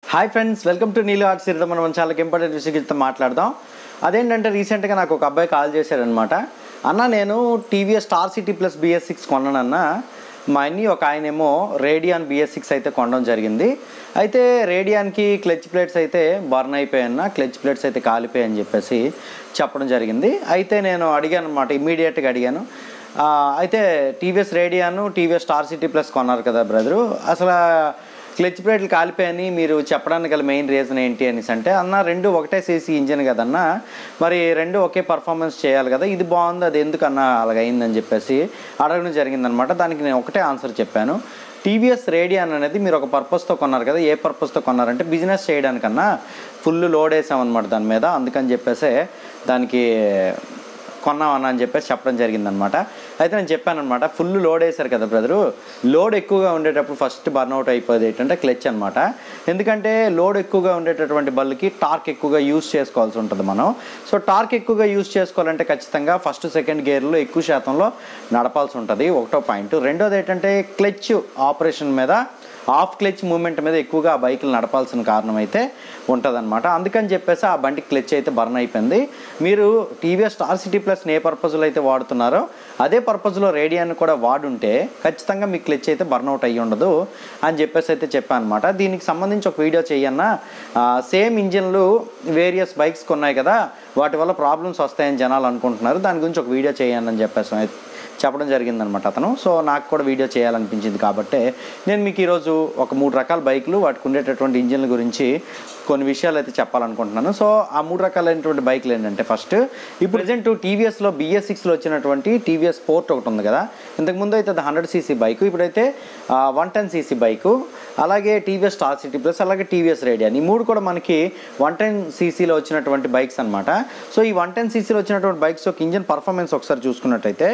hi friends welcome to నీళ్ళు arts ఈరోజు మనం చాలా ఇంపార్టెంట్ విషయం గురించి మాట్లాడదాం అదేంటంటే రీసెంట్గా నాకు ఒక అబ్బాయి కాల్ చేశాడనమాట అన్న నేను TVS Star City plus BS six కొన్నానన్న మా అన్ని ఒక ఆయనేమో రేడియాన్ బిఎస్ సిక్స్ అయితే కొనడం జరిగింది అయితే రేడియాన్కి క్లచ్ ప్లేట్స్ అయితే బర్న్ అయిపోయాయన్న క్లచ్ ప్లేట్స్ అయితే కాలిపోయాయని చెప్పేసి చెప్పడం జరిగింది అయితే నేను అడిగాను అనమాట ఇమీడియట్గా అడిగాను ఆ, అయితే TVS Radeon TVS Star City Plus కొన్నారు కదా బ్రదరు అసలు క్లచ్ ప్లేట్లు కాలిపోయని మీరు చెప్పడానికి గల మెయిన్ రీజన్ ఏంటి అనేసి అంటే అన్న రెండు ఒకటే సీసీ ఇంజిన్ కదన్న మరి రెండు ఒకే పర్ఫార్మెన్స్ చేయాలి కదా ఇది బాగుంది అది ఎందుకన్నా అలాగైందని చెప్పేసి అడగడం జరిగిందనమాట దానికి నేను ఒకటే ఆన్సర్ చెప్పాను టీవీఎస్ రేడియాన్ అనేది మీరు ఒక పర్పస్తో కొన్నారు కదా ఏ పర్పస్తో కొన్నారంటే బిజినెస్ చేయడానికన్నా ఫుల్ లోడ్ వేసామన్నమాట దాని మీద అందుకని చెప్పేసి దానికి కొన్నామన్నా అని చెప్పేసి చెప్పడం జరిగిందనమాట అయితే నేను చెప్పానమాట ఫుల్ లోడ్ వేశారు కదా బ్రదరు లోడ్ ఎక్కువగా ఉండేటప్పుడు ఫస్ట్ బర్న్అవుట్ అయిపోయేది ఏంటంటే క్లచ్ అనమాట ఎందుకంటే లోడ్ ఎక్కువగా ఉండేటటువంటి బల్కి టార్క్ ఎక్కువగా యూస్ చేసుకోవాల్సి ఉంటుంది మనం సో టార్క్ ఎక్కువగా యూస్ చేసుకోవాలంటే ఖచ్చితంగా ఫస్ట్ సెకండ్ గేర్లో ఎక్కువ శాతంలో నడపాల్సి ఉంటుంది ఒకటో పాయింట్ రెండోది ఏంటంటే క్లచ్ ఆపరేషన్ మీద ఆఫ్ క్లచ్ మూమెంట్ మీద ఎక్కువగా ఆ బైకులు నడపాల్సిన కారణం అయితే ఉంటుందన్నమాట అందుకని చెప్పేసి ఆ బండి క్లచ్ అయితే బర్న్ అయిపోయింది మీరు టీవీఎస్ స్టార్ సిటీ ప్లస్ ఏ పర్పస్లో అయితే వాడుతున్నారో అదే పర్పస్లో రేడియాన్ని కూడా వాడుంటే ఖచ్చితంగా మీ క్లచ్ అయితే బర్న్అవుట్ అయ్యి ఉండదు అని చెప్పేసి అయితే చెప్పాను అనమాట దీనికి సంబంధించి ఒక వీడియో చేయన్నా సేమ్ ఇంజిన్లు వేరియస్ బైక్స్ కొన్నాయి కదా వాటి వల్ల ప్రాబ్లమ్స్ వస్తాయని జనాలు అనుకుంటున్నారు దాని గురించి ఒక వీడియో చేయండి అని చెప్పేసి అయితే చెప్పడం జరిగిందనమాట అతను సో నాకు కూడా వీడియో చేయాలనిపించింది కాబట్టి నేను మీకు ఈరోజు ఒక మూడు రకాల బైకులు వాటికి ఉండేటటువంటి ఇంజిన్ల గురించి కొన్ని విషయాలు అయితే చెప్పాలనుకుంటున్నాను సో ఆ మూడు రకాలైనటువంటి బైకులు ఏంటంటే ఫస్ట్ ఇప్పుడు ప్రజెంట్ టీవీఎస్లో బిఎస్ సిక్స్లో వచ్చినటువంటి టీవీఎస్ స్పోర్ట్ ఒకటి ఉంది కదా ఇంతకుముందు అయితే అది హండ్రెడ్ సీసీ బైక్ ఇప్పుడైతే వన్ టెన్ సీసీ బైకు అలాగే టీవీఎస్ స్టార్ సిటీ ప్లస్ అలాగే టీవీఎస్ రేడియన్ ఈ మూడు కూడా మనకి వన్ టెన్ సీసీలో వచ్చినటువంటి బైక్స్ అనమాట సో ఈ వన్ టెన్ సీసీలో వచ్చినటువంటి బైక్స్ యొక్క ఇంజిన్ పర్ఫార్మెన్స్ ఒకసారి చూసుకున్నట్టయితే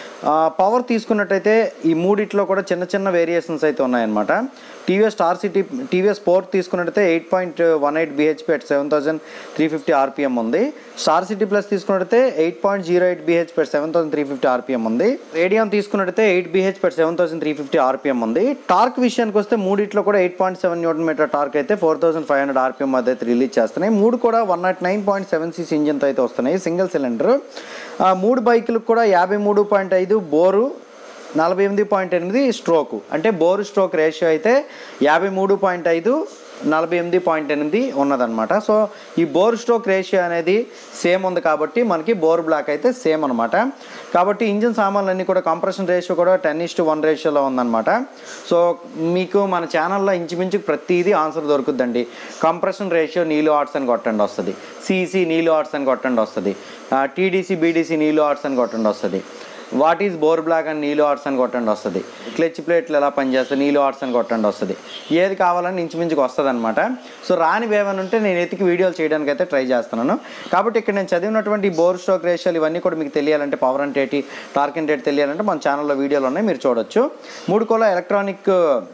పవర్ తీసుకున్నట్టయితే ఈ మూడిట్లో కూడా చిన్న చిన్న వేరియేషన్స్ అయితే ఉన్నాయన్నమాట TVS Star City TVS Sport తీసుకున్నట్టయితే eight point one eight BHP at seven thousand three fifty RPM ఉంది స్టార్ సిటీ ప్లస్ తీసుకున్నట్టయితే eight point zero eight BHP at seven thousand three fifty RPM ఉంది రేడియం తీసుకున్నట్టయితే eight BHP at seven thousand three fifty RPM ఉంది torque విషయానికి వస్తే మూడిట్లో కూడా eight point seven newton meter torque అయితే four thousand five hundred RPM మధ్య అయితే రిలీజ్ చేస్తున్నాయి మూడు కూడా one nought nine point seven six ఇంజిన్తో అయితే వస్తున్నాయి సింగిల్ సిలిండర్ ఆ మూడు బైకులకు కూడా యాభై మూడు పాయింట్ ఐదు బోరు నలభై ఎనిమిది పాయింట్ ఎనిమిది స్ట్రోకు అంటే బోరు స్ట్రోక్ రేషియో అయితే యాభై మూడు పాయింట్ ఐదు నలభై ఎనిమిది పాయింట్ ఎనిమిది ఉన్నదన్నమాట సో ఈ బోర్ స్ట్రోక్ రేషియో అనేది సేమ్ ఉంది కాబట్టి మనకి బోర్ బ్లాక్ అయితే సేమ్ అనమాట కాబట్టి ఇంజిన్ సామాన్లన్నీ కూడా కంప్రెషన్ రేషియో కూడా టెన్ ఇస్ టు వన్ రేషియోలో ఉందన్నమాట సో మీకు మన ఛానల్లో ఇంచుమించు ప్రతిదీ ఆన్సర్ దొరుకుద్దండి కంప్రెషన్ రేషియో నీళ్ళు ఆర్ట్స్ అని కొట్టండి వస్తుంది సిసి నీళ్ళు ఆర్ట్స్ అని కొట్టండి వస్తుంది టీడీసీ బీడీసీ నీళ్ళు ఆర్ట్స్ అని కొట్టండి వస్తుంది వాట్ ఈజ్ బోర్ బ్లాక్ అని నీలో ఆర్ట్స్ అని కొట్టండి వస్తుంది క్లచ్ ప్లేట్లు ఎలా పనిచేస్తాయి నీలో ఆర్ట్స్ అని కొట్టండి వస్తుంది ఏది కావాలని ఇంచుమించుకు వస్తుంది అనమాట సో రానివి ఏమైనా ఉంటే నేను ఎతికి వీడియోలు చేయడానికి అయితే ట్రై చేస్తున్నాను కాబట్టి ఇక్కడ నేను చదివినటువంటి ఈ బోర్ స్ట్రోక్ రేషియోలు ఇవన్నీ కూడా మీకు తెలియాలంటే పవర్ అంటే ఏంటి టార్క్ అంటే ఏంటి తెలియాలంటే మన ఛానల్లో వీడియోలు ఉన్నాయి మీరు చూడొచ్చు మూడు కూడా ఎలక్ట్రానిక్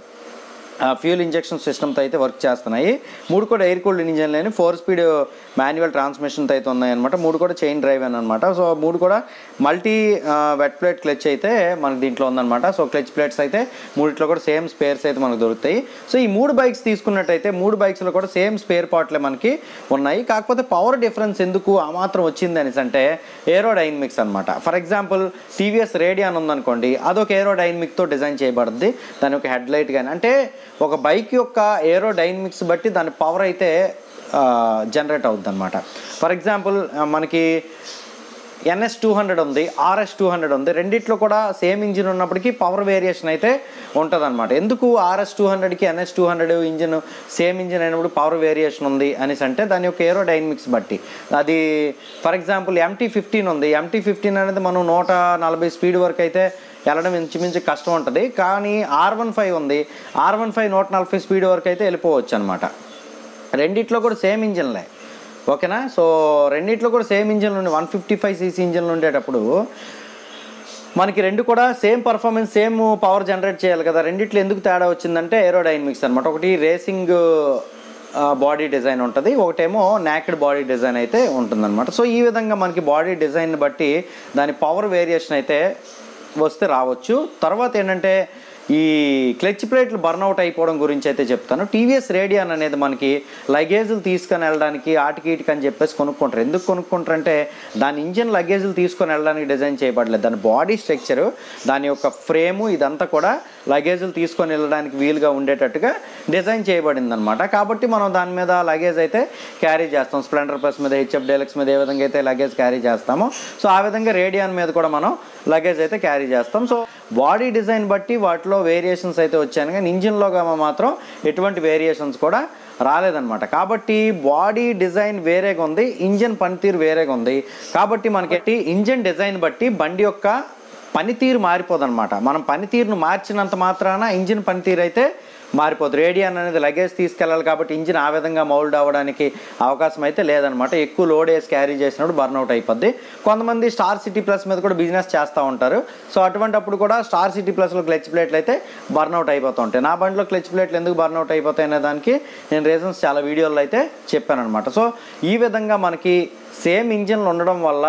ఫ్యూల్ ఇంజెక్షన్ సిస్టమ్తో అయితే వర్క్ చేస్తున్నాయి మూడు కూడా ఎయిర్ కూల్డ్ ఇంజన్ లేని ఫోర్ స్పీడ్ మాన్యువల్ ట్రాన్స్మిషన్తో అయితే ఉన్నాయన్నమాట మూడు కూడా చైన్ డ్రైవ్ అని అనమాట సో మూడు కూడా మల్టీ వెట్ ప్లేట్ క్లచ్ అయితే మనకి దీంట్లో ఉందన్నమాట సో క్లచ్ ప్లేట్స్ అయితే మూడిట్లో కూడా సేమ్ స్పేర్స్ అయితే మనకు దొరుకుతాయి సో ఈ మూడు బైక్స్ తీసుకున్నట్టయితే మూడు బైక్స్లో కూడా సేమ్ స్పేర్ పార్ట్లే మనకి ఉన్నాయి కాకపోతే పవర్ డిఫరెన్స్ ఎందుకు ఆ మాత్రం వచ్చింది అనేసి అంటే ఏరో డైనమిక్స్ అనమాట ఫర్ ఎగ్జాంపుల్ టీవీఎస్ రేడియాన్ ఉందనుకోండి అదొక ఏరో డైనమిక్తో డిజైన్ చేయబడుద్ది దాని ఒక హెడ్ లైట్ కానీ అంటే ఒక బైక్ యొక్క ఏరో డైనమిక్స్ బట్టి దాని పవర్ అయితే జనరేట్ అవుద్ది అనమాట ఫర్ ఎగ్జాంపుల్ మనకి ఎన్ఎస్ టూ హండ్రెడ్ ఉంది ఆర్ఎస్ టూ హండ్రెడ్ ఉంది రెండిట్లో కూడా సేమ్ ఇంజిన్ ఉన్నప్పటికీ పవర్ వేరియేషన్ అయితే ఉంటుంది ఎందుకు ఆర్ఎస్ టూ హండ్రెడ్కి NS two hundred engine same engine అయినప్పుడు పవర్ వేరియేషన్ ఉంది అనేసి అంటే దాని యొక్క ఏరో డైనమిక్స్ బట్టి అది ఫర్ ఎగ్జాంపుల్ ఎంటీ ఫిఫ్టీన్ ఉంది ఎంటీ ఫిఫ్టీన్ అనేది మనం నూట నలభై స్పీడ్ వరకు అయితే వెళ్ళడం ఇంచుమించు కష్టం ఉంటుంది కానీ ఆర్ వన్ ఫైవ్ ఉంది ఆర్ వన్ ఫైవ్ నూట నలభై స్పీడ్ వరకు అయితే వెళ్ళిపోవచ్చు అనమాట రెండిట్లో కూడా సేమ్ ఇంజిన్లే ఓకేనా సో రెండిట్లో కూడా సేమ్ ఇంజిన్లు ఉండి వన్ ఫిఫ్టీ ఫైవ్ సీసీ ఇంజిన్లు ఉండేటప్పుడు మనకి రెండు కూడా same performance same power generate చేయాలి కదా రెండిట్లో ఎందుకు తేడా వచ్చిందంటే ఏరోడైనమిక్స్ అనమాట ఒకటి రేసింగ్ బాడీ డిజైన్ ఉంటుంది ఒకటేమో నాకెడ్ బాడీ డిజైన్ అయితే ఉంటుందన్నమాట సో ఈ విధంగా మనకి బాడీ డిజైన్ బట్టి దాని పవర్ వేరియేషన్ అయితే వస్తే రావచ్చు తర్వాత ఏంటంటే ఈ క్లచ్ ప్లేట్లు బర్న్అవుట్ అయిపోవడం గురించి అయితే చెప్తాను టీవీఎస్ రేడియాన్ అనేది మనకి లగేజ్లు తీసుకొని వెళ్ళడానికి ఆటికి ఈటికి అని చెప్పేసి కొనుక్కుంటారు ఎందుకు కొనుక్కుంటారంటే దాని ఇంజిన్ లగేజ్లు తీసుకొని వెళ్ళడానికి డిజైన్ చేయబడలేదు దాని బాడీ స్ట్రక్చరు దాని యొక్క ఫ్రేము ఇదంతా కూడా లగేజ్లు తీసుకొని వెళ్ళడానికి వీలుగా ఉండేటట్టుగా డిజైన్ చేయబడింది అనమాట కాబట్టి మనం దాని మీద లగేజ్ అయితే క్యారీ చేస్తాం స్ప్లెండర్ ప్లస్ మీద హెచ్ఎఫ్ డెలక్స్ మీద ఏ విధంగా అయితే లగేజ్ క్యారీ చేస్తామో సో ఆ విధంగా రేడియాన్ మీద కూడా మనం లగేజ్ అయితే క్యారీ చేస్తాం సో బాడీ డిజైన్ బట్టి వాటిలో వేరియేషన్స్ అయితే వచ్చాను కానీ ఇంజిన్లో మాత్రం ఎటువంటి వేరియేషన్స్ కూడా రాలేదన్నమాట కాబట్టి బాడీ డిజైన్ వేరేగా ఉంది ఇంజిన్ పనితీరు వేరేగా ఉంది కాబట్టి మనకి ఇంజిన్ డిజైన్ బట్టి బండి యొక్క పనితీరు మారిపోదన్నమాట మనం పనితీరును మార్చినంత మాత్రాన ఇంజిన్ పనితీరు అయితే మారిపోదు రేడియన్ అనేది లగేజ్ తీసుకెళ్ళాలి కాబట్టి ఇంజిన్ ఆ విధంగా మౌల్డ్ అవ్వడానికి అవకాశం అయితే లేదనమాట ఎక్కువ లోడ్ వేసి క్యారీ చేసినప్పుడు బర్న్అవుట్ అయిపోద్ది కొంతమంది స్టార్ సిటీ ప్లస్ మీద కూడా బిజినెస్ చేస్తూ ఉంటారు సో అటువంటప్పుడు కూడా స్టార్ సిటీ ప్లస్లో క్లచ్ ప్లేట్లు అయితే బర్న్అవుట్ అయిపోతూ ఉంటాయి నా బండిలో క్లచ్ ప్లేట్లు ఎందుకు బర్న్అవుట్ అయిపోతాయి అనే దానికి నేను రీజన్స్ చాలా వీడియోలో అయితే చెప్పాను అనమాట సో ఈ విధంగా మనకి సేమ్ ఇంజిన్లు ఉండడం వల్ల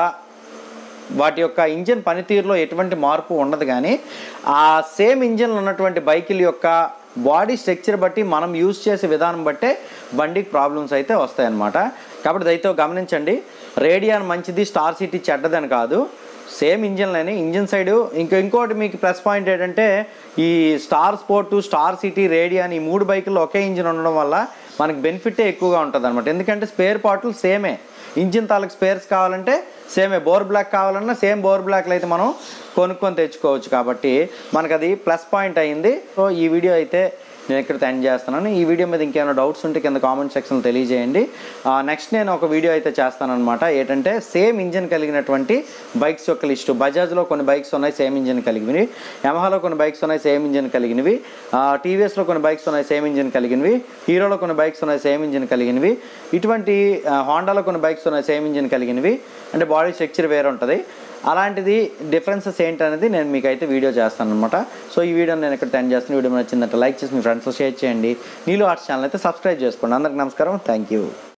వాటి యొక్క ఇంజిన్ పనితీరులో ఎటువంటి మార్పు ఉండదు కానీ ఆ సేమ్ ఇంజిన్లో ఉన్నటువంటి బైకుల యొక్క బాడీ స్ట్రక్చర్ బట్టి మనం యూజ్ చేసే విధానం బట్టే బండికి ప్రాబ్లమ్స్ అయితే వస్తాయన్నమాట కాబట్టి దయతో గమనించండి రేడియాన్ మంచిది స్టార్ సిటీ చెడ్డదని కాదు సేమ్ ఇంజిన్లని ఇంజిన్ సైడ్ ఇంకో ఇంకోటి మీకు ప్లస్ పాయింట్ ఏంటంటే ఈ Star Sport Star City Radeon ఈ మూడు బైకుల్లో ఒకే ఇంజిన్ ఉండడం వల్ల మనకి బెనిఫిటే ఎక్కువగా ఉంటుంది అనమాట ఎందుకంటే స్పేర్ పార్ట్లు సేమే ఇంజిన్ తాలూకు స్పేర్స్ కావాలంటే సేమే బోర్ బ్లాక్ కావాలన్నా సేమ్ బోర్ బ్లాక్లు అయితే మనం కొనుక్కొని తెచ్చుకోవచ్చు కాబట్టి మనకు అది ప్లస్ పాయింట్ అయింది సో ఈ వీడియో అయితే నేను ఇక్కడ ఎండ్ చేస్తున్నాను ఈ వీడియో మీద ఇంకేమైనా డౌట్స్ ఉంటే కింద కామెంట్ సెక్షన్లో తెలియజేయండి నెక్స్ట్ నేను ఒక వీడియో అయితే చేస్తానన్నమాట ఏంటంటే సేమ్ ఇంజిన్ కలిగినటువంటి బైక్స్ యొక్క లిస్టు బజాజ్లో కొన్ని బైక్స్ ఉన్నాయి సేమ్ ఇంజిన్ కలిగినవి యమహాలో కొన్ని బైక్స్ ఉన్నాయి సేమ్ ఇంజిన్ కలిగినవి టీవీఎస్లో కొన్ని బైక్స్ ఉన్నాయి సేమ్ ఇంజిన్ కలిగినవి హీరోలో కొన్ని బైక్స్ ఉన్నాయి సేమ్ ఇంజిన్ కలిగినవి ఇటువంటి హోండాలో కొన్ని బైక్స్ ఉన్నాయి సేమ్ ఇంజిన్ కలిగినవి అంటే బాడీ స్ట్రక్చర్ వేరే ఉంటుంది అలాంటిది డిఫరెన్సెస్ ఏంటనేది నేను మీకు అయితే వీడియో చేస్తాను అనమాట సో ఈ వీడియో నేను ఇక్కడ టెన్ చేస్తాను వీడియో నచ్చిందంటే లైక్ చేసి మీ ఫ్రెండ్స్తో షేర్ చేయండి నీళ్ళు ఆర్ట్స్ ఛానల్ అయితే సబ్స్క్రైబ్ చేసుకోండి అందరికి నమస్కారం థ్యాంక్ యూ